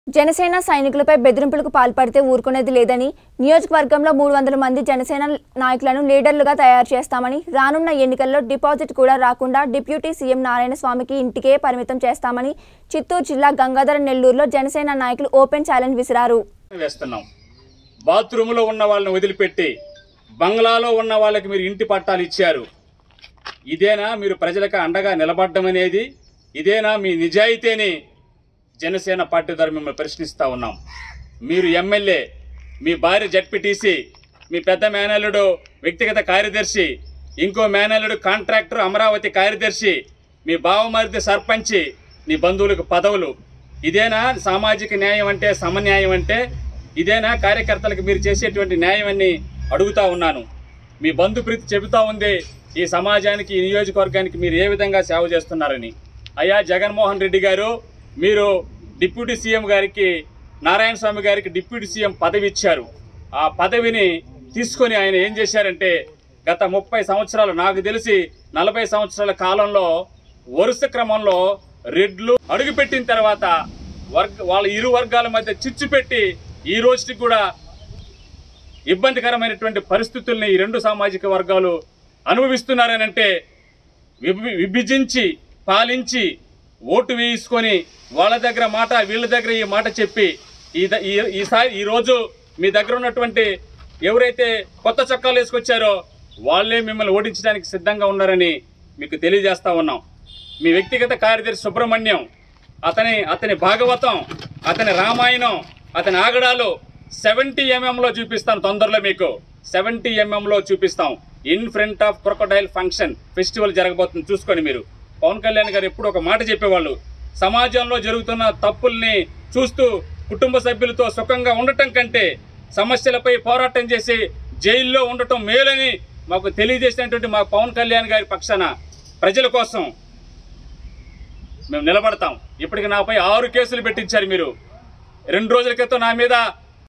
జనసేన సైనికులపై బెదిరింపులకు పాల్పడితే ఊరుకునేది లేదని నియోజకవర్గంలో మూడు వందల మంది జనసేన నాయకులను లీడర్లుగా తయారు చేస్తామని రానున్న ఎన్నికల్లో డిపాజిట్ కూడా రాకుండా డిప్యూటీ సీఎం నారాయణ స్వామికి ఇంటికే పరిమితం చేస్తామని చిత్తూరు జిల్లా గంగాధర నెల్లూరులో జనసేన నాయకులు ఓపెన్ ఛాలెంజ్ విసిరారు వేస్తున్నాం బాత్రూంలో ఉన్న వాళ్ళని వదిలిపెట్టి బంగ్లాలో ఉన్న వాళ్ళకి మీరు ఇంటి పట్టాలు ఇచ్చారు ఇదేనా మీరు ప్రజలకు అండగా నిలబడడం అనేది ఇదేనా మీ నిజాయితీని జనసేన పార్టీ ద్వారా మిమ్మల్ని ప్రశ్నిస్తూ ఉన్నాం మీరు ఎమ్మెల్యే మీ భార్య జడ్పీటీసీ మీ పెద్ద మేనల్లుడు వ్యక్తిగత కార్యదర్శి ఇంకో మేనల్లుడు కాంట్రాక్టర్ అమరావతి కార్యదర్శి మీ బావమరిది సర్పంచి నీ బంధువులకు పదవులు ఇదేనా సామాజిక న్యాయం అంటే సమన్యాయం అంటే ఇదేనా కార్యకర్తలకు మీరు చేసేటువంటి న్యాయం అని అడుగుతా ఉన్నాను మీ బంధుప్రీతి చెబుతా ఉంది ఈ సమాజానికి ఈ నియోజకవర్గానికి మీరు ఏ విధంగా సేవ చేస్తున్నారని అయ్యా జగన్మోహన్ రెడ్డి గారు మీరు డిప్యూటీ సీఎం గారికి నారాయణ స్వామి గారికి డిప్యూటీ సీఎం పదవి ఇచ్చారు ఆ పదవిని తీసుకొని ఆయన ఏం చేశారంటే గత ముప్పై సంవత్సరాలు నాకు తెలిసి నలభై సంవత్సరాల కాలంలో వరుస క్రమంలో రెడ్లు అడుగుపెట్టిన తర్వాత వర్గ వాళ్ళ ఇరు వర్గాల మధ్య చిచ్చు పెట్టి ఈ రోజుకి కూడా ఇబ్బందికరమైనటువంటి పరిస్థితుల్ని ఈ రెండు సామాజిక వర్గాలు అనుభవిస్తున్నారనంటే విభ- విభజించి పాలించి ఓటు వేయించుకొని వాళ్ళ దగ్గర మాట వీళ్ళ దగ్గర ఈ మాట చెప్పి ఈ ద- ఈ- ఈసారి ఈ రోజు మీ దగ్గర ఉన్నటువంటి ఎవరైతే కొత్త చొక్కాలు వేసుకొచ్చారో వాళ్ళే మిమ్మల్ని ఓడించడానికి సిద్ధంగా ఉన్నారని మీకు తెలియజేస్తా ఉన్నాం మీ వ్యక్తిగత కార్యదర్శి సుబ్రహ్మణ్యం అతని అతని భాగవతం అతని రామాయణం అతని ఆగడాలు సెవెంటీ ఎంఎంలో చూపిస్తాను తొందరలో మీకు సెవెంటీ ఎంఎంలో చూపిస్తాం in front of crocodile function festival జరగబోతుంది చూసుకొని మీరు పవన్ కళ్యాణ్ గారు ఎప్పుడు ఒక మాట చెప్పేవాళ్ళు సమాజంలో జరుగుతున్న తప్పుల్ని చూస్తూ కుటుంబ సభ్యులతో సుఖంగా ఉండటం కంటే సమస్యలపై పోరాటం చేసి జైల్లో ఉండటం మేలని మాకు తెలియజేసినటువంటి మా పవన్ కళ్యాణ్ గారి పక్షాన ప్రజల కోసం మేము నిలబడతాం ఇప్పటికి నాపై ఆరు కేసులు పెట్టించారు మీరు రెండు రోజుల క్రితం నా మీద